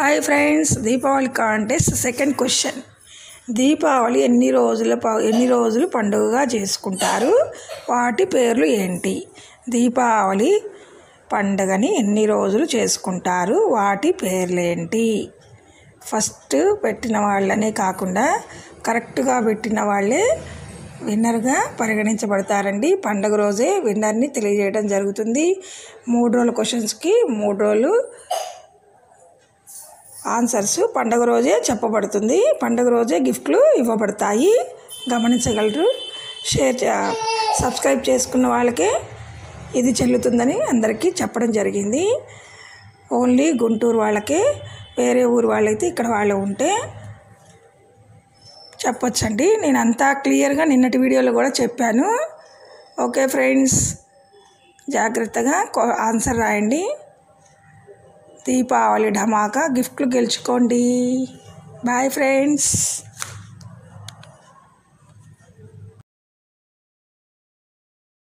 hi friends Deepavali contest second question Deepavali ఎన్ని రోజుల ప- ఎన్ని రోజులు పండుగగా చేసుకుంటారు వాటి పేర్లు ఏంటి దీపావళి పండుగని ఎన్ని రోజులు చేసుకుంటారు వాటి పేర్లు ఏంటి ఫస్ట్ పెట్టిన వాళ్ళనే కాకుండా కరెక్ట్గా పెట్టిన వాళ్ళే విన్నర్గా పరిగణించబడతారండి పండుగ రోజే విన్నర్ని తెలియజేయడం జరుగుతుంది మూడు రోజుల క్వశ్చన్స్కి మూడు రోజులు ఆన్సర్స్ పండగ రోజే చెప్పబడుతుంది పండగ రోజే గిఫ్ట్లు ఇవ్వబడతాయి గమనించగలరు షేర్ చే- సబ్స్క్రైబ్ చేసుకున్న వాళ్ళకే ఇది చెల్లుతుందని అందరికీ చెప్పడం జరిగింది ఓన్లీ గుంటూరు వాళ్ళకే వేరే ఊరు వాళ్ళైతే ఇక్కడ వాళ్ళు ఉంటే చెప్పొచ్చండి నేను అంతా క్లియర్గా నిన్నటి వీడియోలో కూడా చెప్పాను ఓకే ఫ్రెండ్స్ జాగ్రత్తగా కో- ఆన్సర్ రాయండి దీపావళి ధమాకా గిఫ్ట్లు గెలుచుకోండి బాయ్ ఫ్రెండ్స్